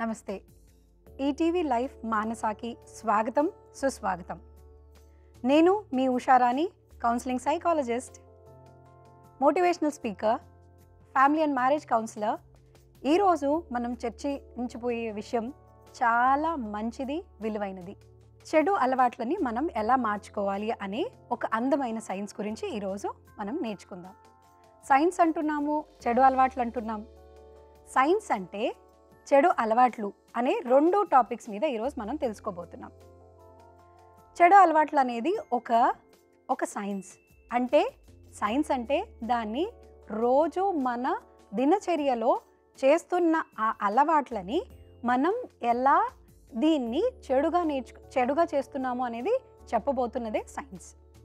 నమస్తే ETV life మానసాకి స్వాగతం సుస్వాగతం నేను మీ Usharani counselling psychologist motivational speaker family and marriage counsellor ఈరోజు మనం చర్చించిపోయే విషయం చాలా మంచిది విలువైనది చెడు అలవాట్లని మనం ఎలా మార్చుకోవాలి అనే ఒక అందమైన సైన్స్ గురించి ఈరోజు మనం నేర్చుకుందాం సైన్స్ అంటున్నాము చెడు అలవాట్లు అంటున్నాం సైన్స్ అంటే చెడు అలవాట్లు అనే రెండు టాపిక్స్ మీద ఈరోజు మనం తెలుసుకోబోతున్నాం చెడు అలవాట్లు అనేది ఒక ఒక సైన్స్ అంటే సైన్స్ అంటే దాన్ని రోజు మన దినచర్యలో చేస్తున్న ఆ అలవాట్లని మనం ఎలా దీన్ని చెడుగా నేర్చు చెడుగా చేస్తున్నాము అనేది చెప్పబోతున్నదే సైన్స్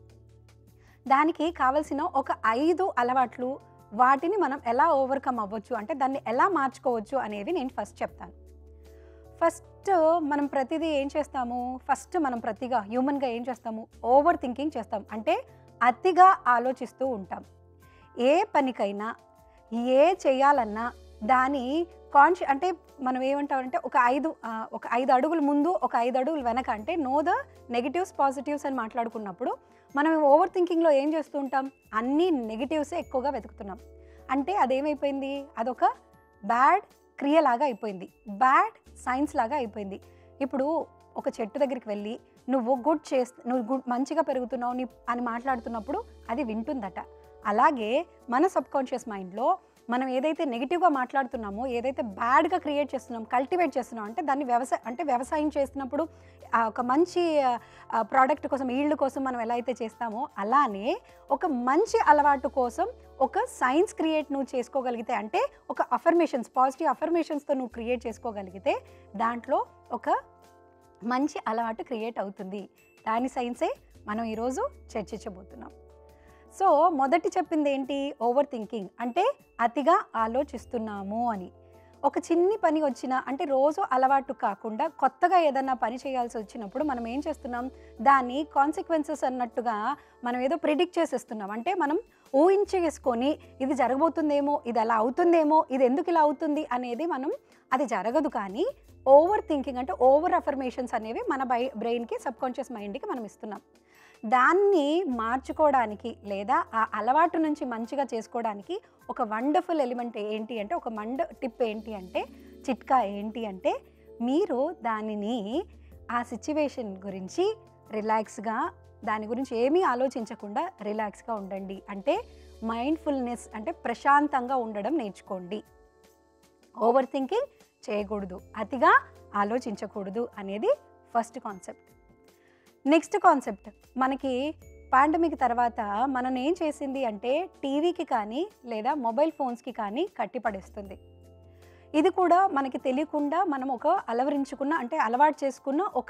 దానికి కావలసిన ఒక ఐదు అలవాట్లు వాటిని మనం ఎలా ఓవర్కమ్ అవ్వచ్చు అంటే దాన్ని ఎలా మార్చుకోవచ్చు అనేవి నేను ఫస్ట్ చెప్తాను ఫస్ట్ మనం ప్రతిదీ ఏం చేస్తాము ఫస్ట్ మనం ప్రతిగా హ్యూమన్గా ఏం చేస్తాము ఓవర్ థింకింగ్ చేస్తాం అంటే అతిగా ఆలోచిస్తూ ఉంటాం ఏ పనికైనా ఏ చేయాలన్నా దాని కాన్షి అంటే మనం ఏమంటామంటే ఒక ఐదు ఆ, ఒక ఐదు అడుగుల ముందు ఒక ఐదు అడుగులు వెనక అంటే నో ద నెగిటివ్స్ పాజిటివ్స్ అని మాట్లాడుకున్నప్పుడు మనం ఓవర్ థింకింగ్లో ఏం చేస్తూ ఉంటాం అన్ని నెగిటివ్సే ఎక్కువగా వెతుకుతున్నాం అంటే అదేమైపోయింది అదొక బ్యాడ్ క్రియలాగా అయిపోయింది బ్యాడ్ సైన్స్ లాగా అయిపోయింది ఇప్పుడు ఒక చెట్టు దగ్గరికి వెళ్ళి నువ్వు గుడ్ చేస్ నువ్వు గుడ్ మంచిగా పెరుగుతున్నావు నీ అని మాట్లాడుతున్నప్పుడు అది వింటుందట అలాగే మన సబ్ కాన్షియస్ మైండ్లో మనం ఏదైతే నెగిటివ్గా మాట్లాడుతున్నామో ఏదైతే బ్యాడ్గా క్రియేట్ చేస్తున్నాం కల్టివేట్ చేస్తున్నాం అంటే దాన్ని వ్యవసాయ అంటే వ్యవసాయం చేస్తున్నప్పుడు ఆ ఒక మంచి ప్రోడక్ట్ కోసం ఈల్డ్ కోసం మనం ఎలా అయితే చేస్తామో అలానే ఒక మంచి అలవాటు కోసం ఒక సైన్స్ క్రియేట్ నువ్వు చేసుకోగలిగితే అంటే ఒక అఫర్మేషన్స్ పాజిటివ్ అఫర్మేషన్స్తో నువ్వు క్రియేట్ చేసుకోగలిగితే దాంట్లో ఒక మంచి అలవాటు క్రియేట్ అవుతుంది దాని సైన్సే మనం ఈరోజు చర్చించబోతున్నాం సో మొదటి చెప్పింది ఏంటి ఓవర్ థింకింగ్ అంటే అతిగా ఆలోచిస్తున్నాము అని ఒక చిన్ని పని వచ్చినా అంటే రోజు అలవాటు కాకుండా కొత్తగా ఏదన్నా పని చేయాల్సి వచ్చినప్పుడు మనం ఏం చేస్తున్నాం దాన్ని కాన్సిక్వెన్సెస్ అన్నట్టుగా మనం ఏదో ప్రిడిక్ట్ చేసేస్తున్నాం అంటే మనం ఊహించేసుకొని ఇది జరగబోతుందేమో ఇది అలా అవుతుందేమో ఇది ఎందుకు ఇలా అవుతుంది అనేది మనం అది జరగదు కానీ ఓవర్ థింకింగ్ అంటే ఓవర్ అఫర్మేషన్స్ అనేవి మన బై బ్రెయిన్కి సబ్ కాన్షియస్ మైండ్కి మనం ఇస్తున్నాం దాన్ని మార్చుకోవడానికి లేదా ఆ అలవాటు నుంచి మంచిగా చేసుకోవడానికి ఒక వండర్ఫుల్ ఎలిమెంట్ ఏంటి అంటే ఒక మండ టిప్ ఏంటి అంటే చిట్కా ఏంటి అంటే మీరు దానిని ఆ సిచ్యువేషన్ గురించి రిలాక్స్గా దాని గురించి ఏమీ ఆలోచించకుండా రిలాక్స్గా ఉండండి అంటే మైండ్ఫుల్నెస్ అంటే ప్రశాంతంగా ఉండడం నేర్చుకోండి ఓవర్ థింకింగ్ చేయకూడదు అతిగా ఆలోచించకూడదు అనేది ఫస్ట్ కాన్సెప్ట్ నెక్స్ట్ కాన్సెప్ట్ మనకి పాండమిక్ తర్వాత మనం ఏం చేసింది అంటే టీవీకి కానీ లేదా మొబైల్ ఫోన్స్కి కానీ కట్టిపడేస్తుంది ఇది కూడా మనకి తెలియకుండా మనం ఒక అలవరించుకున్న అంటే అలవాటు చేసుకున్న ఒక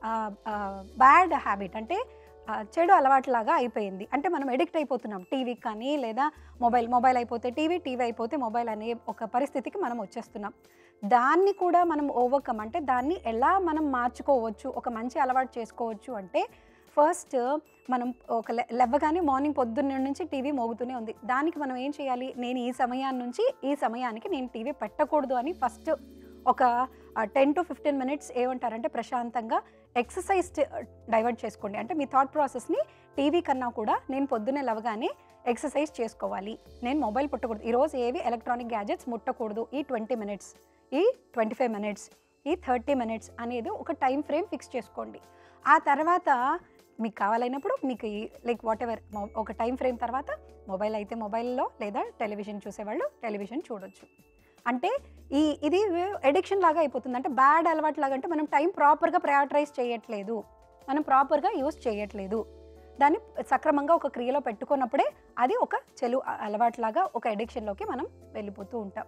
బ్యాడ్ హ్యాబిట్ అంటే ఆ, చెడు అలవాటులాగా అయిపోయింది అంటే మనం ఎడిక్ట్ అయిపోతున్నాం టీవీకి కానీ లేదా మొబైల్ మొబైల్ అయిపోతే టీవీ టీవీ అయిపోతే మొబైల్ అనే ఒక పరిస్థితికి మనం వచ్చేస్తున్నాం దాన్ని కూడా మనం ఓవర్కమ్ అంటే దాన్ని ఎలా మనం మార్చుకోవచ్చు ఒక మంచి అలవాటు చేసుకోవచ్చు అంటే ఫస్ట్ మనం ఒక లె- లేవగానే మార్నింగ్ పొద్దున్న నుంచి టీవీ మోగుతూనే ఉంది దానికి మనం ఏం చేయాలి నేను ఈ సమయాన్ని నుంచి ఈ సమయానికి నేను టీవీ పెట్టకూడదు అని ఫస్ట్ ఒక టెన్ టు ఫిఫ్టీన్ మినిట్స్ ఏమంటారంటే ప్రశాంతంగా ఎక్సర్సైజ్ డైవర్ట్ చేసుకోండి అంటే మీ థాట్ ప్రాసెస్ని టీవీ కన్నా కూడా నేను పొద్దున్నే లేవగానే ఎక్సర్సైజ్ చేసుకోవాలి నేను మొబైల్ పుట్టకూడదు ఈరోజు ఏవి ఎలక్ట్రానిక్ గ్యాజెట్స్ ముట్టకూడదు ఈ ట్వంటీ మినిట్స్ ఈ ట్వంటీ ఫైవ్ మినిట్స్ ఈ థర్టీ మినిట్స్ అనేది ఒక టైం ఫ్రేమ్ ఫిక్స్ చేసుకోండి ఆ తర్వాత మీకు కావాలైనప్పుడు మీకు లైక్ వాట్ ఎవర్ ఒక టైం ఫ్రేమ్ తర్వాత మొబైల్ అయితే మొబైల్లో లేదా టెలివిజన్ చూసేవాళ్ళు టెలివిజన్ చూడొచ్చు అంటే ఈ ఇది ఎడిక్షన్ లాగా అయిపోతుంది అంటే బ్యాడ్ అలవాటు లాగా అంటే మనం టైం ప్రాపర్గా ప్రయారిటైజ్ చేయట్లేదు మనం ప్రాపర్గా యూస్ చేయట్లేదు దాన్ని సక్రమంగా ఒక క్రియలో పెట్టుకున్నప్పుడే అది ఒక చెలు అలవాట్లాగా ఒక ఎడిక్షన్లోకి మనం వెళ్ళిపోతూ ఉంటాం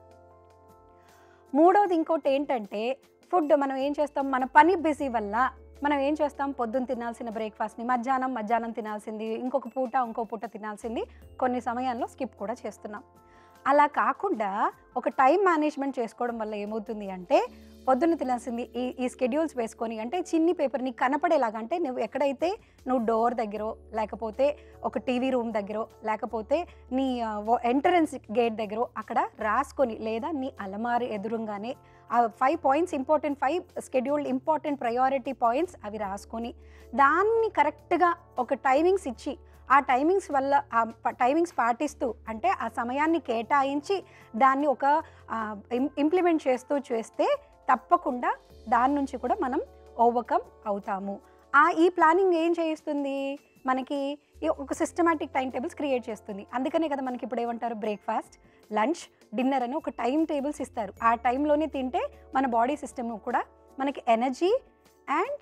మూడోది ఇంకోటి ఏంటంటే ఫుడ్ మనం ఏం చేస్తాం మన పని బిజీ వల్ల మనం ఏం చేస్తాం పొద్దున్న తినాల్సిన బ్రేక్ఫాస్ట్ని మధ్యాహ్నం మధ్యాహ్నం తినాల్సింది ఇంకొక పూట ఇంకో పూట తినాల్సింది కొన్ని సమయాల్లో స్కిప్ కూడా చేస్తున్నాం అలా కాకుండా ఒక టైం మేనేజ్మెంట్ చేసుకోవడం వల్ల ఏమవుతుంది అంటే పొద్దున్న తినాల్సింది ఈ ఈ స్కెడ్యూల్స్ వేసుకొని అంటే చిన్ని పేపర్ నీకు కనపడేలాగా అంటే నువ్వు ఎక్కడైతే నువ్వు డోర్ దగ్గర లేకపోతే ఒక టీవీ రూమ్ దగ్గర లేకపోతే నీ ఎంట్రన్స్ గేట్ దగ్గర అక్కడ రాసుకొని లేదా నీ అలమారి ఎదురుగానే ఆ five points important five scheduled important priority points అవి రాసుకొని దాన్ని కరెక్ట్గా ఒక టైమింగ్స్ ఇచ్చి ఆ టైమింగ్స్ వల్ల ఆ టైమింగ్స్ పాటిస్తూ అంటే ఆ సమయాన్ని కేటాయించి దాన్ని ఒక ఇంప్లిమెంట్ చేస్తూ చేస్తే తప్పకుండా దాని నుంచి కూడా మనం ఓవర్కమ్ అవుతాము ఆ ఈ ప్లానింగ్ ఏం చేయిస్తుంది మనకి ఈ ఒక సిస్టమాటిక్ టైం టేబుల్స్ క్రియేట్ చేస్తుంది అందుకనే కదా మనకి ఇప్పుడు ఏమంటారు బ్రేక్ఫాస్ట్ లంచ్ డిన్నర్ అని ఒక టైం టేబుల్స్ ఇస్తారు ఆ టైంలోనే తింటే మన బాడీ సిస్టమ్ కూడా మనకి ఎనర్జీ అండ్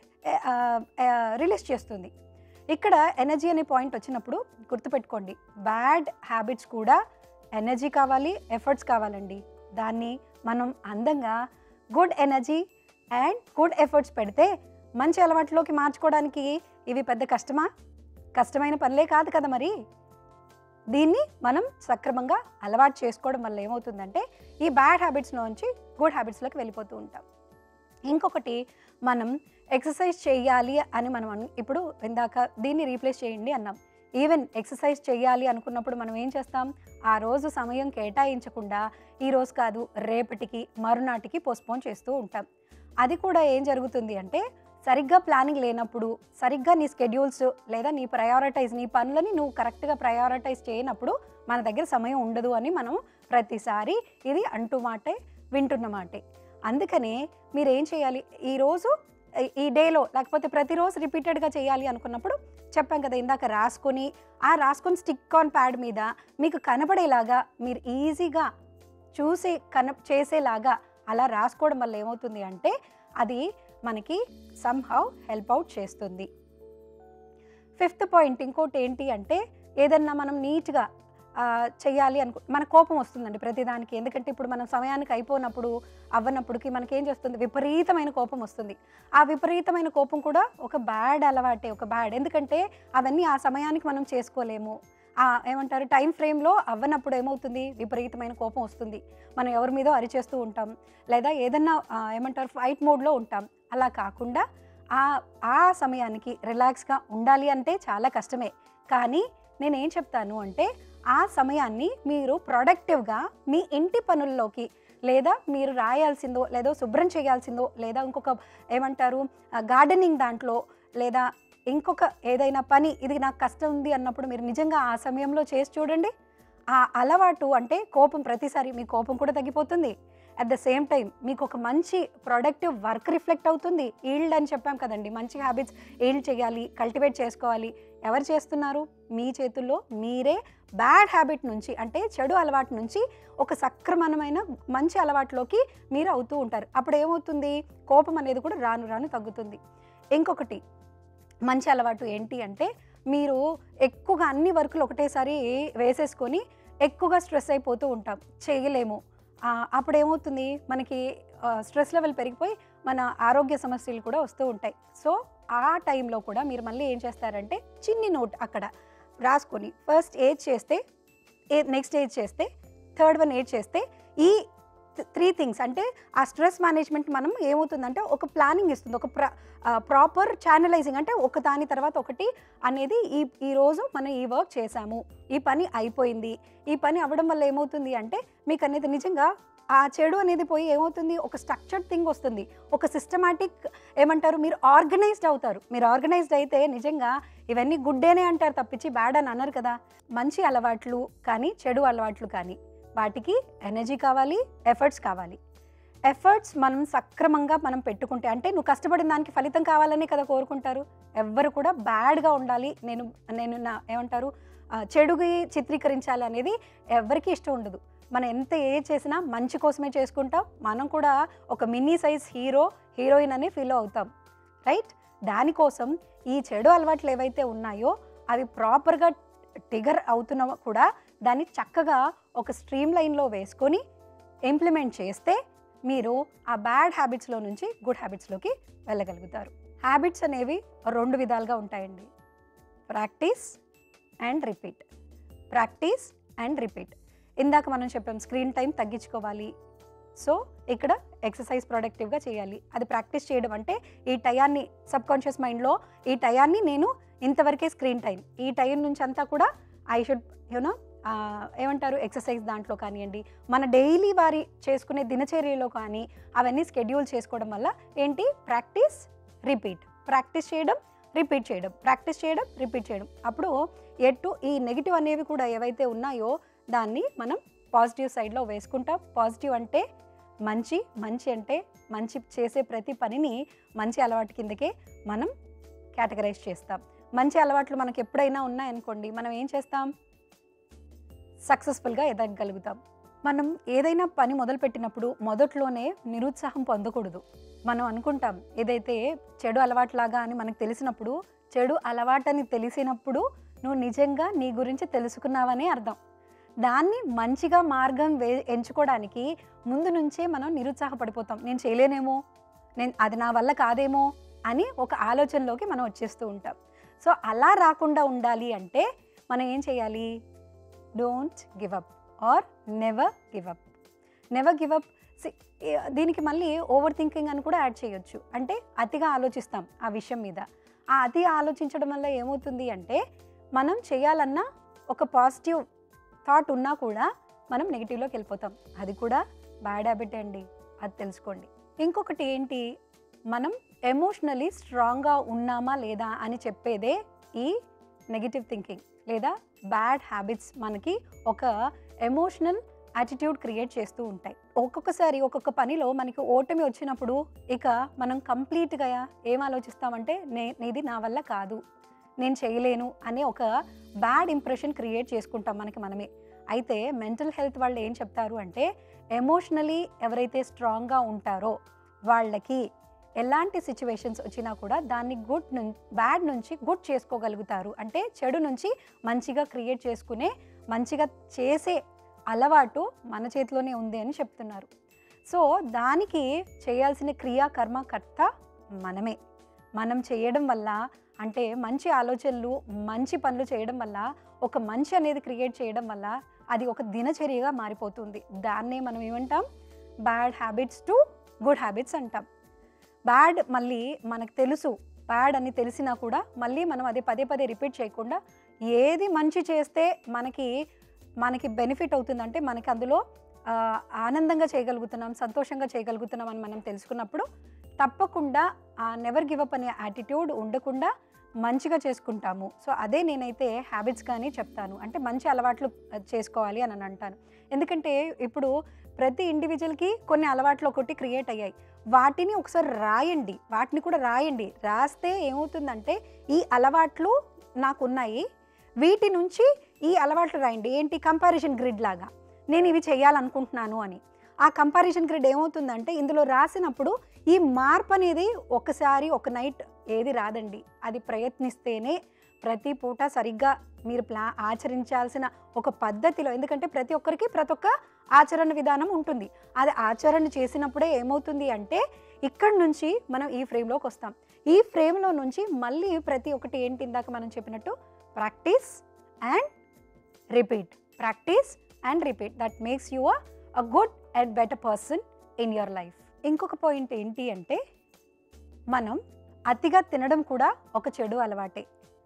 రిలీజ్ చేస్తుంది ఇక్కడ ఎనర్జీ అనే పాయింట్ వచ్చినప్పుడు గుర్తుపెట్టుకోండి బ్యాడ్ హ్యాబిట్స్ కూడా ఎనర్జీ కావాలి ఎఫర్ట్స్ కావాలండి దాన్ని మనం అందంగా good energy and good efforts పెడితే మంచి అలవాట్లోకి మార్చుకోవడానికి ఇవి పెద్ద కష్టమా కష్టమైన పనులే కాదు కదా మరి దీన్ని మనం సక్రమంగా అలవాటు చేసుకోవడం వల్ల ఏమవుతుందంటే ఈ బ్యాడ్ హ్యాబిట్స్లోంచి గుడ్ హ్యాబిట్స్లోకి వెళ్ళిపోతూ ఉంటాం ఇంకొకటి మనం ఎక్సర్సైజ్ చేయాలి అని మనం అను- ఇప్పుడు ఇందాక దీన్ని రీప్లేస్ చేయండి అన్నాం ఈవెన్ ఎక్సర్సైజ్ చేయాలి అనుకున్నప్పుడు మనం ఏం చేస్తాం ఆ రోజు సమయం కేటాయించకుండా ఈ రోజు కాదు రేపటికి మరునాటికి పోస్ట్పోన్ చేస్తూ ఉంటాం అది కూడా ఏం జరుగుతుంది అంటే సరిగ్గా ప్లానింగ్ లేనప్పుడు సరిగ్గా నీ స్కెడ్యూల్స్ లేదా నీ ప్రయారిటైజ్ నీ పనులని నువ్వు కరెక్ట్గా ప్రయారిటైజ్ చేయనప్పుడు మన దగ్గర సమయం ఉండదు అని మనం ప్రతిసారి ఇది అంటూ మాటే వింటున్న మాటే అందుకనే మీరు ఏం చేయాలి ఈరోజు ఈ- ఈ డేలో లేకపోతే ప్రతిరోజు రిపీటెడ్గా చేయాలి అనుకున్నప్పుడు చెప్పాం కదా ఇందాక రాసుకొని ఆ రాసుకొని స్టిక్ ఆన్ ప్యాడ్ మీద మీకు కనపడేలాగా మీరు ఈజీగా చూసి కన చేసేలాగా అలా రాసుకోవడం వల్ల ఏమవుతుంది అంటే అది మనకి సమ్హౌ హెల్ప్ అవుట్ చేస్తుంది ఫిఫ్త్ పాయింట్ ఇంకోటి ఏంటి అంటే ఏదన్నా మనం నీట్గా చేయాలి అనుకో మన కోపం వస్తుందండి ప్రతిదానికి ఎందుకంటే ఇప్పుడు మనం సమయానికి అయిపోయినప్పుడు అవ్వనప్పుడుకి మనకేం చేస్తుంది విపరీతమైన కోపం వస్తుంది ఆ విపరీతమైన కోపం కూడా ఒక బ్యాడ్ అలవాటే ఒక బ్యాడ్ ఎందుకంటే అవన్నీ ఆ సమయానికి మనం చేసుకోలేము ఆ ఏమంటారు టైం ఫ్రేమ్లో అవ్వనప్పుడు ఏమవుతుంది విపరీతమైన కోపం వస్తుంది మనం ఎవరి మీదో అరిచేస్తూ ఉంటాం లేదా ఏదన్నా ఆ, ఏమంటారు ఫైట్ మోడ్లో ఉంటాం అలా కాకుండా ఆ ఆ సమయానికి రిలాక్స్గా ఉండాలి అంటే చాలా కష్టమే కానీ నేనేం చెప్తాను అంటే ఆ సమయాన్ని మీరు ప్రొడక్టివ్గా మీ ఇంటి పనుల్లోకి లేదా మీరు రాయాల్సిందో లేదా శుభ్రం చేయాల్సిందో లేదా ఇంకొక ఏమంటారు గార్డెనింగ్ దాంట్లో లేదా ఇంకొక ఏదైనా పని ఇది నాకు కష్టం ఉంది అన్నప్పుడు మీరు నిజంగా ఆ సమయంలో చేసి చూడండి ఆ అలవాటు అంటే కోపం ప్రతిసారి మీ కోపం కూడా తగ్గిపోతుంది అట్ ద సేమ్ టైం మీకు ఒక మంచి ప్రొడక్టివ్ వర్క్ రిఫ్లెక్ట్ అవుతుంది ఈల్డ్ అని చెప్పాం కదండి మంచి హ్యాబిట్స్ ఈల్డ్ చేయాలి కల్టివేట్ చేసుకోవాలి ఎవరు చేస్తున్నారు మీ చేతుల్లో మీరే బ్యాడ్ హ్యాబిట్ నుంచి అంటే చెడు అలవాటు నుంచి ఒక సక్రమణమైన మంచి అలవాటులోకి మీరు అవుతూ ఉంటారు అప్పుడు ఏమవుతుంది కోపం అనేది కూడా రాను రాను తగ్గుతుంది ఇంకొకటి మంచి అలవాటు ఏంటి అంటే మీరు ఎక్కువగా అన్ని వర్కులు ఒకటేసారి వేసేసుకొని ఎక్కువగా స్ట్రెస్ అయిపోతూ ఉంటాం చేయలేము ఆ, అప్పుడు ఏమవుతుంది మనకి స్ట్రెస్ లెవెల్ పెరిగిపోయి మన ఆరోగ్య సమస్యలు కూడా వస్తూ ఉంటాయి సో ఆ టైంలో కూడా మీరు మళ్ళీ ఏం చేస్తారంటే చిన్ని నోట్ అక్కడ రాసుకొని ఫస్ట్ ఏజ్ చేస్తే ఏ నెక్స్ట్ ఏజ్ చేస్తే థర్డ్ వన్ ఏజ్ చేస్తే ఈ త్రీ థింగ్స్ అంటే ఆ స్ట్రెస్ మేనేజ్మెంట్ మనం ఏమవుతుందంటే ఒక ప్లానింగ్ ఇస్తుంది ఒక ప్ర ప్రాపర్ ఛానలైజింగ్ అంటే ఒక దాని తర్వాత ఒకటి అనేది ఈ ఈ రోజు మనం ఈ వర్క్ చేసాము ఈ పని అయిపోయింది ఈ పని అవ్వడం వల్ల ఏమవుతుంది అంటే మీకు అనేది నిజంగా ఆ చెడు అనేది పోయి ఏమవుతుంది ఒక స్ట్రక్చర్డ్ థింగ్ వస్తుంది ఒక సిస్టమాటిక్ ఏమంటారు మీరు ఆర్గనైజ్డ్ అవుతారు మీరు ఆర్గనైజ్డ్ అయితే నిజంగా ఇవన్నీ గుడ్డేనే అంటారు తప్పించి బ్యాడ్ అని అన్నారు కదా మంచి అలవాట్లు కానీ చెడు అలవాట్లు కానీ వాటికి ఎనర్జీ కావాలి ఎఫర్ట్స్ కావాలి ఎఫర్ట్స్ మనం సక్రమంగా మనం పెట్టుకుంటే అంటే నువ్వు కష్టపడిన దానికి ఫలితం కావాలనే కదా కోరుకుంటారు ఎవ్వరు కూడా బ్యాడ్గా ఉండాలి నేను నేను నా ఏమంటారు ఆ, చెడుగి చిత్రీకరించాలి అనేది ఎవరికి ఇష్టం ఉండదు మనం ఎంత ఏ చేసినా మంచి కోసమే చేసుకుంటాం మనం కూడా ఒక మినీ సైజ్ హీరో హీరోయిన్ అని ఫీల్ అవుతాం రైట్ దానికోసం ఈ చెడు అలవాట్లు ఏవైతే ఉన్నాయో అవి ప్రాపర్గా టిగర్ అవుతున్నా కూడా దాన్ని చక్కగా ఒక స్ట్రీమ్ లైన్లో వేసుకొని ఇంప్లిమెంట్ చేస్తే మీరు ఆ బ్యాడ్ హ్యాబిట్స్లో నుంచి గుడ్ హ్యాబిట్స్లోకి వెళ్ళగలుగుతారు హ్యాబిట్స్ అనేవి రెండు విధాలుగా ఉంటాయండి practice and repeat practice and repeat ఇందాక మనం చెప్పాం స్క్రీన్ టైం తగ్గించుకోవాలి సో ఇక్కడ ఎక్సర్సైజ్ ప్రొడక్టివ్గా చేయాలి అది ప్రాక్టీస్ చేయడం అంటే ఈ టయాన్ని సబ్కాన్షియస్ మైండ్లో ఈ టయాన్ని నేను ఇంతవరకే స్క్రీన్ టైం ఈ టైం నుంచి అంతా కూడా ఐ షుడ్ యూనో ఏమంటారు ఎక్సర్సైజ్ దాంట్లో కానివ్వండి మన డైలీ వారి చేసుకునే దినచర్యలో కానీ అవన్నీ స్కెడ్యూల్ చేసుకోవడం వల్ల ఏంటి ప్రాక్టీస్ రిపీట్ ప్రాక్టీస్ చేయడం రిపీట్ చేయడం ప్రాక్టీస్ చేయడం రిపీట్ చేయడం అప్పుడు ఎటు ఈ నెగిటివ్ అనేవి కూడా ఏవైతే ఉన్నాయో దాన్ని మనం పాజిటివ్ సైడ్లో వేసుకుంటాం పాజిటివ్ అంటే మంచి మంచి అంటే మంచి చేసే ప్రతి పనిని మంచి అలవాటు కిందకే మనం కేటగరైజ్ చేస్తాం మంచి అలవాట్లు మనకి ఎప్పుడైనా ఉన్నాయనుకోండి మనం ఏం చేస్తాం సక్సెస్ఫుల్గా ఎదగలుగుతాం మనం ఏదైనా పని మొదలుపెట్టినప్పుడు మొదట్లోనే నిరుత్సాహం పొందకూడదు మనం అనుకుంటాం ఏదైతే చెడు అలవాట్లాగా అని మనకు తెలిసినప్పుడు చెడు అలవాటని తెలిసినప్పుడు నువ్వు నిజంగా నీ గురించి తెలుసుకున్నావనే అర్థం దాన్ని మంచిగా మార్గం వే ఎంచుకోవడానికి ముందు నుంచే మనం నిరుత్సాహపడిపోతాం నేను చేయలేనేమో నేను అది నా వల్ల కాదేమో అని ఒక ఆలోచనలోకి మనం వచ్చేస్తూ ఉంటాం సో అలా రాకుండా ఉండాలి అంటే మనం ఏం చేయాలి don't give up or never give up never give up దీనికి మళ్ళీ ఓవర్ థింకింగ్ అని కూడా యాడ్ చేయొచ్చు అంటే అతిగా ఆలోచిస్తాం ఆ విషయం మీద ఆ అతి ఆలోచించడం వల్ల ఏమవుతుంది అంటే మనం చేయాలన్న ఒక పాజిటివ్ థాట్ ఉన్నా కూడా మనం నెగిటివ్లోకి వెళ్ళిపోతాం అది కూడా బ్యాడ్ హ్యాబిట్ అండి అది తెలుసుకోండి ఇంకొకటి ఏంటి మనం ఎమోషనలీ స్ట్రాంగ్గా ఉన్నామా లేదా అని చెప్పేదే ఈ నెగిటివ్ థింకింగ్ లేదా బ్యాడ్ హ్యాబిట్స్ మనకి ఒక ఎమోషనల్ యాటిట్యూడ్ క్రియేట్ చేస్తూ ఉంటాయి ఒక్కొక్కసారి ఒక్కొక్క పనిలో మనకి ఓటమి వచ్చినప్పుడు ఇక మనం కంప్లీట్గా ఏం ఆలోచిస్తామంటే నే ఇది నా వల్ల కాదు నేను చేయలేను అనే ఒక బ్యాడ్ ఇంప్రెషన్ క్రియేట్ చేసుకుంటాం మనకి మనమే అయితే మెంటల్ హెల్త్ వాళ్ళు ఏం చెప్తారు అంటే ఎమోషనలీ ఎవరైతే స్ట్రాంగ్గా ఉంటారో వాళ్ళకి ఎలాంటి సిచ్యువేషన్స్ వచ్చినా కూడా దాన్ని గుడ్ ను బ్యాడ్ నుంచి గుడ్ చేసుకోగలుగుతారు అంటే చెడు నుంచి మంచిగా క్రియేట్ చేసుకునే మంచిగా చేసే అలవాటు మన చేతిలోనే ఉంది అని చెప్తున్నారు సో దానికి చేయాల్సిన క్రియా కర్మ కర్త మనమే మనం చేయడం వల్ల అంటే మంచి ఆలోచనలు మంచి పనులు చేయడం వల్ల ఒక మంచి అనేది క్రియేట్ చేయడం వల్ల అది ఒక దినచర్యగా మారిపోతుంది దాన్నే మనం ఏమంటాం bad habits to good habits అంటాం బ్యాడ్ మళ్ళీ మనకు తెలుసు బ్యాడ్ అని తెలిసినా కూడా మళ్ళీ మనం అది పదే పదే రిపీట్ చేయకుండా ఏది మంచి చేస్తే మనకి మనకి బెనిఫిట్ అవుతుందంటే మనకి అందులో ఆ, ఆనందంగా చేయగలుగుతున్నాం సంతోషంగా చేయగలుగుతున్నాం అని మనం తెలుసుకున్నప్పుడు తప్పకుండా ఆ నెవర్ గివ్ అప్ అనే యాటిట్యూడ్ ఉండకుండా మంచిగా చేసుకుంటాము సో అదే నేనైతే హ్యాబిట్స్ కానీ చెప్తాను అంటే మంచి అలవాట్లు ఆ, చేసుకోవాలి అని అని అంటాను ఎందుకంటే ఇప్పుడు ప్రతి ఇండివిజువల్కి కొన్ని అలవాట్లు ఒకటి క్రియేట్ అయ్యాయి వాటిని ఒకసారి రాయండి వాటిని కూడా రాయండి రాస్తే ఏమవుతుందంటే ఈ అలవాట్లు నాకున్నాయి వీటి నుంచి ఈ అలవాట్లు రాయండి ఏంటి కంపారిజన్ గ్రిడ్ లాగా నేను ఇవి చేయాలనుకుంటున్నాను అని ఆ కంపారిజన్ గ్రిడ్ ఏమవుతుందంటే ఇందులో రాసినప్పుడు ఈ మార్పు అనేది ఒకసారి ఒక నైట్ ఏది రాదండి అది ప్రయత్నిస్తేనే ప్రతి పూట సరిగ్గా మీరు ప్లా ఆచరించాల్సిన ఒక పద్ధతిలో ఎందుకంటే ప్రతి ఒక్కరికి ప్రతి ఒక్క ఆచరణ విధానం ఉంటుంది అది ఆచరణ చేసినప్పుడే ఏమవుతుంది అంటే ఇక్కడ నుంచి మనం ఈ ఫ్రేమ్లోకి వస్తాం ఈ ఫ్రేమ్లో నుంచి మళ్ళీ ప్రతి ఒక్కటి ఏంటి ఇందాక మనం చెప్పినట్టు practice and repeat practice and repeat that makes you a good and better person in your life ఇంకొక పాయింట్ ఏంటి అంటే మనం అతిగా తినడం కూడా ఒక చెడు అలవాటే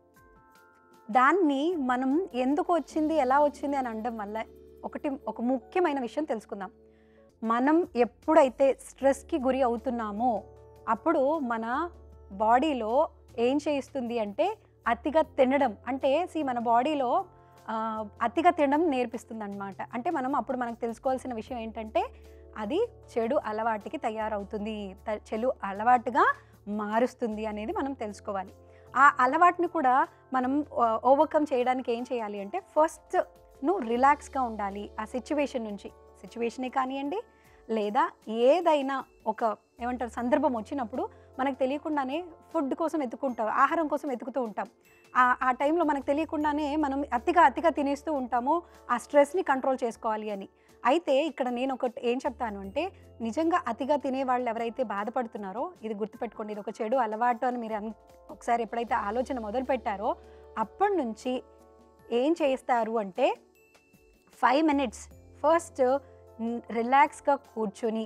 దాన్ని మనం ఎందుకు వచ్చింది ఎలా వచ్చింది అని అనడం వల్ల ఒకటి ఒక ముఖ్యమైన విషయం తెలుసుకుందాం మనం ఎప్పుడైతే స్ట్రెస్కి గురి అవుతున్నామో అప్పుడు మన బాడీలో ఏం చేయిస్తుంది అంటే అతిగా తినడం అంటే సి మన బాడీలో ఆ, అతిగా తినడం నేర్పిస్తుంది అనమాట అంటే మనం అప్పుడు మనకు తెలుసుకోవాల్సిన విషయం ఏంటంటే అది చెడు అలవాటుకి తయారవుతుంది త- చెడు అలవాటుగా మారుస్తుంది అనేది మనం తెలుసుకోవాలి ఆ అలవాటుని కూడా మనం ఓవర్కమ్ చేయడానికి ఏం చేయాలి అంటే ఫస్ట్ నువ్వు రిలాక్స్గా ఉండాలి ఆ సిచ్యువేషన్ నుంచి సిచ్యువేషనే కానివ్వండి లేదా ఏదైనా ఒక ఏమంటారు సందర్భం వచ్చినప్పుడు మనకు తెలియకుండానే ఫుడ్ కోసం ఎత్తుకుంటాం ఆహారం కోసం ఎత్తుకుతూ ఉంటాం ఆ ఆ టైంలో మనకు తెలియకుండానే మనం అతిగా అతిగా తినేస్తూ ఉంటాము ఆ స్ట్రెస్ని కంట్రోల్ చేసుకోవాలి అని అయితే ఇక్కడ నేను ఒకటి ఏం చెప్తాను అంటే నిజంగా అతిగా తినే వాళ్ళు ఎవరైతే బాధపడుతున్నారో ఇది గుర్తుపెట్టుకోండి ఇది ఒక చెడు అలవాటు అని మీరు అన్- ఒకసారి ఎప్పుడైతే ఆలోచన మొదలు పెట్టారో అప్పటి నుంచి ఏం చేస్తారు అంటే ఫైవ్ మినిట్స్ ఫస్ట్ రిలాక్స్గా కూర్చొని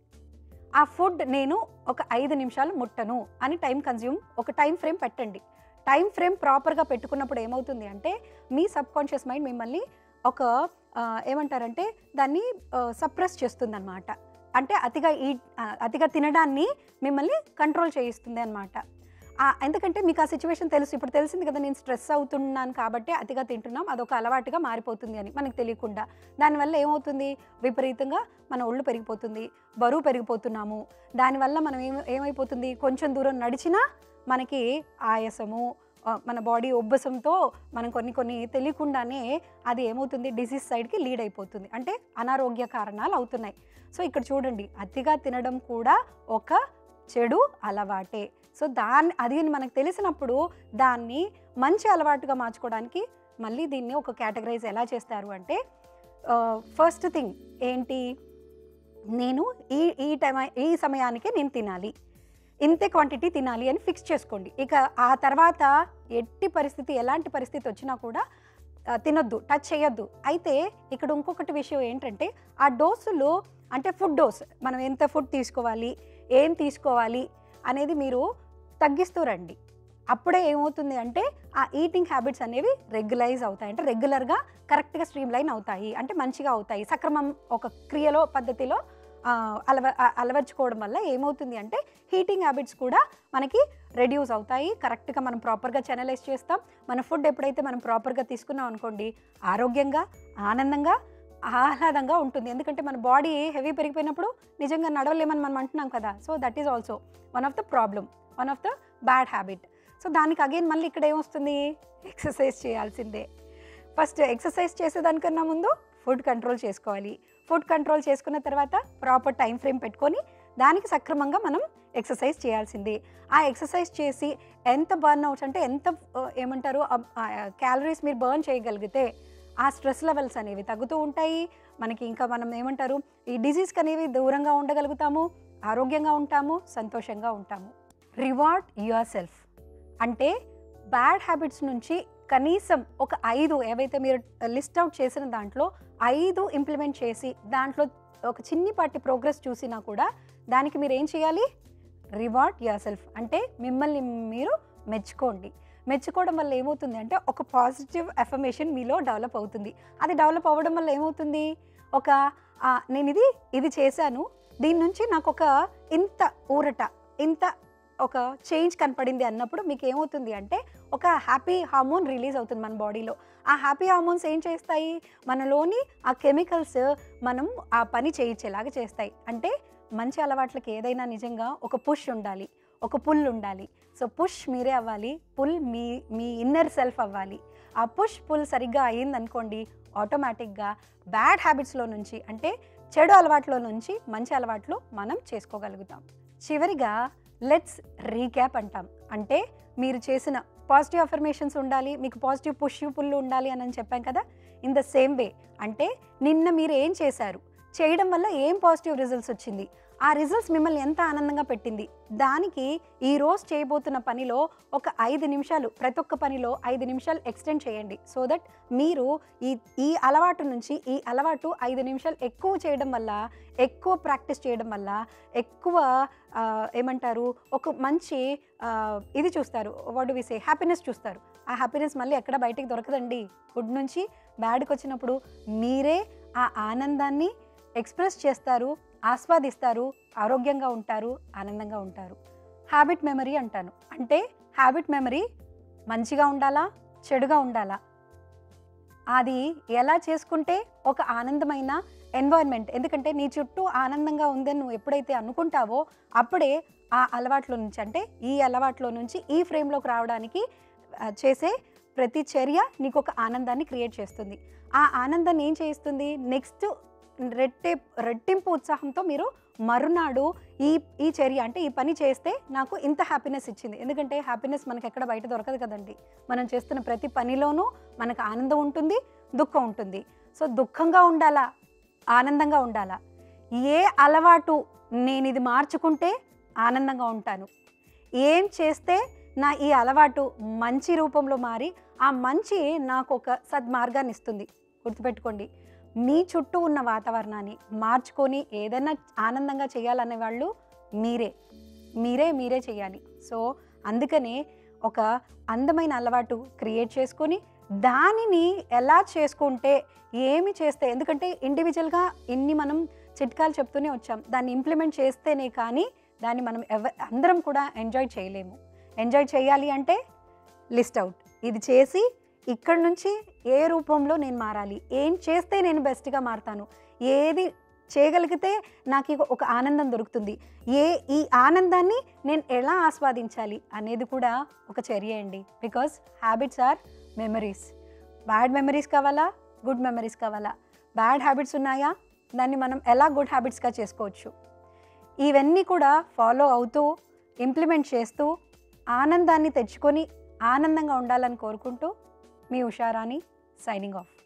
ఆ ఫుడ్ నేను ఒక ఐదు నిమిషాలు ముట్టను అని టైం కన్జ్యూమ్ ఒక టైం ఫ్రేమ్ పెట్టండి టైం ఫ్రేమ్ ప్రాపర్గా పెట్టుకున్నప్పుడు ఏమవుతుంది అంటే మీ సబ్ కాన్షియస్ మైండ్ మిమ్మల్ని ఒక ఆ, ఏమంటారంటే దాన్ని సప్రెస్ చేస్తుంది అనమాట అంటే అతిగా ఈ ఆ, అతిగా తినడాన్ని మిమ్మల్ని కంట్రోల్ చేయిస్తుంది అనమాట ఎందుకంటే మీకు ఆ సిచ్యువేషన్ తెలుసు ఇప్పుడు తెలిసింది కదా నేను స్ట్రెస్ అవుతున్నాను కాబట్టి అతిగా తింటున్నాం అదొక అలవాటుగా మారిపోతుంది అని మనకు తెలియకుండా దానివల్ల ఏమవుతుంది విపరీతంగా మన ఒళ్ళు పెరిగిపోతుంది బరువు పెరిగిపోతున్నాము దానివల్ల మనం ఏం ఏమైపోతుంది కొంచెం దూరం నడిచినా మనకి ఆయాసము ఆ, మన బాడీ ఉబ్బసంతో మనం కొన్ని కొన్ని తెలియకుండానే అది ఏమవుతుంది డిసీజ్ సైడ్కి లీడ్ అయిపోతుంది అంటే అనారోగ్య కారణాలు అవుతున్నాయి సో ఇక్కడ చూడండి అతిగా తినడం కూడా ఒక చెడు అలవాటే సో దాన్ని అది మనకు తెలిసినప్పుడు దాన్ని మంచి అలవాటుగా మార్చుకోవడానికి మళ్ళీ దీన్ని ఒక కేటగరైజ్ ఎలా చేస్తారు అంటే ఫస్ట్ థింగ్ ఏంటి నేను ఈ ఈ టైం ఈ సమయానికి నేను తినాలి ఇంతే క్వాంటిటీ తినాలి అని ఫిక్స్ చేసుకోండి ఇక ఆ తర్వాత ఎట్టి పరిస్థితి ఎలాంటి పరిస్థితి వచ్చినా కూడా ఆ, తినొద్దు టచ్ చేయొద్దు అయితే ఇక్కడ ఇంకొకటి విషయం ఏంటంటే ఆ డోసులు అంటే ఫుడ్ డోస్ మనం ఎంత ఫుడ్ తీసుకోవాలి ఏం తీసుకోవాలి అనేది మీరు తగ్గిస్తూ రండి అప్పుడే ఏమవుతుంది అంటే ఆ ఈటింగ్ హ్యాబిట్స్ అనేవి రెగ్యులైజ్ అవుతాయి అంటే రెగ్యులర్గా కరెక్ట్గా స్ట్రీమ్ లైన్ అవుతాయి అంటే మంచిగా అవుతాయి సక్రమం ఒక క్రియలో పద్ధతిలో ఆ, అలవ ఆ- అలవర్చుకోవడం వల్ల ఏమవుతుంది అంటే హీటింగ్ హ్యాబిట్స్ కూడా మనకి రెడ్యూస్ అవుతాయి కరెక్ట్గా మనం ప్రాపర్గా ఛానలైజ్ చేస్తాం మన ఫుడ్ ఎప్పుడైతే మనం ప్రాపర్గా తీసుకున్నాం అనుకోండి ఆరోగ్యంగా ఆనందంగా ఆహ్లాదంగా ఉంటుంది ఎందుకంటే మన బాడీ హెవీ పెరిగిపోయినప్పుడు నిజంగా నడవలేమని మనం అంటున్నాం కదా so that is also one of the problem one of the bad habit so దానికి అగైన్ మళ్ళీ ఇక్కడ ఏమొస్తుంది ఎక్సర్సైజ్ చేయాల్సిందే ఫస్ట్ ఎక్సర్సైజ్ చేసేదానికన్నా ముందు ఫుడ్ కంట్రోల్ చేసుకోవాలి ఫుడ్ కంట్రోల్ చేసుకున్న తర్వాత ప్రాపర్ టైం ఫ్రేమ్ పెట్టుకొని దానికి సక్రమంగా మనం ఎక్సర్సైజ్ చేయాల్సిందే ఆ ఎక్సర్సైజ్ చేసి ఎంత బర్న్ అవుట్స్ అంటే ఎంత ఆ, ఏమంటారు క్యాలరీస్ మీరు బర్న్ చేయగలిగితే ఆ స్ట్రెస్ లెవెల్స్ అనేవి తగ్గుతూ ఉంటాయి మనకి ఇంకా మనం ఏమంటారు ఈ డిజీస్కి అనేవి దూరంగా ఉండగలుగుతాము ఆరోగ్యంగా ఉంటాము సంతోషంగా ఉంటాము రివార్డ్ యువర్ సెల్ఫ్ అంటే బ్యాడ్ హ్యాబిట్స్ నుంచి కనీసం ఒక ఐదు ఏవైతే మీరు లిస్ట్ అవుట్ చేసిన దాంట్లో ఐదు ఇంప్లిమెంట్ చేసి దాంట్లో ఒక చిన్నిపాటి ప్రోగ్రెస్ చూసినా కూడా దానికి మీరు ఏం చేయాలి రివార్డ్ యువర్ సెల్ఫ్ అంటే మిమ్మల్ని మీరు మెచ్చుకోండి మెచ్చుకోవడం వల్ల ఏమవుతుంది అంటే ఒక పాజిటివ్ ఎఫర్మేషన్ మీలో డెవలప్ అవుతుంది అది డెవలప్ అవ్వడం వల్ల ఏమవుతుంది ఒక ఆ, నేను ఇది ఇది చేశాను దీని నుంచి నాకు ఒక ఇంత ఊరట ఇంత ఒక చేంజ్ కనపడింది అన్నప్పుడు మీకు ఏమవుతుంది అంటే ఒక హ్యాపీ హార్మోన్ రిలీజ్ అవుతుంది మన బాడీలో ఆ హ్యాపీ హార్మోన్స్ ఏం చేస్తాయి మనలోని ఆ కెమికల్స్ మనం ఆ పని చేయించేలాగా చేస్తాయి అంటే మంచి అలవాట్లకి ఏదైనా నిజంగా ఒక పుష్ ఉండాలి ఒక పుల్ ఉండాలి సో పుష్ మీరే అవ్వాలి పుల్ మీ మీ ఇన్నర్ సెల్ఫ్ అవ్వాలి ఆ పుష్ పుల్ సరిగ్గా అయ్యిందనుకోండి ఆటోమేటిక్గా బ్యాడ్ హ్యాబిట్స్లో నుంచి అంటే చెడు అలవాట్లో నుంచి మంచి అలవాట్లు మనం చేసుకోగలుగుతాం చివరిగా లెట్స్ రీక్యాప్ అంటాం అంటే మీరు చేసిన పాజిటివ్ అఫర్మేషన్స్ ఉండాలి మీకు పాజిటివ్ పుష్ పుల్లు ఉండాలి అని అని చెప్పాం కదా ఇన్ ద సేమ్ వే అంటే నిన్న మీరు ఏం చేశారు చేయడం వల్ల ఏం పాజిటివ్ రిజల్ట్స్ వచ్చింది ఆ రిజల్ట్స్ మిమ్మల్ని ఎంత ఆనందంగా పెట్టింది దానికి ఈ రోజు చేయబోతున్న పనిలో ఒక ఐదు నిమిషాలు ప్రతి ఒక్క పనిలో ఐదు నిమిషాలు ఎక్స్టెండ్ చేయండి సో దట్ మీరు ఈ ఈ అలవాటు నుంచి ఈ అలవాటు ఐదు నిమిషాలు ఎక్కువ చేయడం వల్ల ఎక్కువ ప్రాక్టీస్ చేయడం వల్ల ఎక్కువ ఆ, ఏమంటారు ఒక మంచి ఆ, ఇది చూస్తారు వాట్ వి సే హ్యాపీనెస్ చూస్తారు ఆ హ్యాపీనెస్ మళ్ళీ ఎక్కడ బయటికి దొరకదండి గుడ్ నుంచి బ్యాడ్కి వచ్చినప్పుడు మీరే ఆ ఆనందాన్ని ఎక్స్ప్రెస్ చేస్తారు ఆస్వాదిస్తారు ఆరోగ్యంగా ఉంటారు ఆనందంగా ఉంటారు హ్యాబిట్ మెమరీ అంటాను అంటే హ్యాబిట్ మెమరీ మంచిగా ఉండాలా చెడుగా ఉండాలా అది ఎలా చేసుకుంటే ఒక ఆనందమైన ఎన్వైర్న్మెంట్ ఎందుకంటే నీ చుట్టూ ఆనందంగా ఉందని నువ్వు ఎప్పుడైతే అనుకుంటావో అప్పుడే ఆ అలవాట్లో నుంచి అంటే ఈ అలవాట్లో నుంచి ఈ ఫ్రేమ్లోకి రావడానికి ఆ, చేసే ప్రతి చర్య నీకు ఒక ఆనందాన్ని క్రియేట్ చేస్తుంది ఆ ఆనందాన్ని ఏం చేస్తుంది నెక్స్ట్ రెట్టే రెట్టింపు ఉత్సాహంతో మీరు మరునాడు ఈ ఈ చర్య అంటే ఈ పని చేస్తే నాకు ఇంత హ్యాపీనెస్ ఇచ్చింది ఎందుకంటే హ్యాపీనెస్ మనకి ఎక్కడ బయట దొరకదు కదండి మనం చేస్తున్న ప్రతి పనిలోనూ మనకు ఆనందం ఉంటుంది దుఃఖం ఉంటుంది సో దుఃఖంగా ఉండాలా ఆనందంగా ఉండాలా ఏ అలవాటు నేను ఇది మార్చుకుంటే ఆనందంగా ఉంటాను ఏం చేస్తే నా ఈ అలవాటు మంచి రూపంలో మారి ఆ మంచి నాకు ఒక సద్మార్గాన్ని ఇస్తుంది గుర్తుపెట్టుకోండి మీ చుట్టూ ఉన్న వాతావరణాన్ని మార్చుకొని ఏదైనా ఆనందంగా చేయాలనే వాళ్ళు మీరే మీరే మీరే చేయాలి సో అందుకనే ఒక అందమైన అలవాటు క్రియేట్ చేసుకొని దానిని ఎలా చేసుకుంటే ఏమి చేస్తే ఎందుకంటే ఇండివిజువల్గా ఇన్ని మనం చిట్కాలు చెప్తూనే వచ్చాం దాన్ని ఇంప్లిమెంట్ చేస్తేనే కానీ దాన్ని మనం ఎవ అందరం కూడా ఎంజాయ్ చేయలేము ఎంజాయ్ చేయాలి అంటే లిస్ట్ అవుట్ ఇది చేసి ఇక్కడ నుంచి ఏ రూపంలో నేను మారాలి ఏం చేస్తే నేను బెస్ట్గా మారుతాను ఏది చేయగలిగితే నాకు ఇక ఒక ఆనందం దొరుకుతుంది ఏ ఈ ఆనందాన్ని నేను ఎలా ఆస్వాదించాలి అనేది కూడా ఒక చర్య అండి because habits are memories bad memories కావాలా గుడ్ మెమరీస్ కావాలా బ్యాడ్ హ్యాబిట్స్ ఉన్నాయా దాన్ని మనం ఎలా గుడ్ హ్యాబిట్స్గా చేసుకోవచ్చు ఇవన్నీ కూడా ఫాలో అవుతూ ఇంప్లిమెంట్ చేస్తూ ఆనందాన్ని తెచ్చుకొని ఆనందంగా ఉండాలని కోరుకుంటూ మీ ఉషారాణి సైనింగ్ ఆఫ్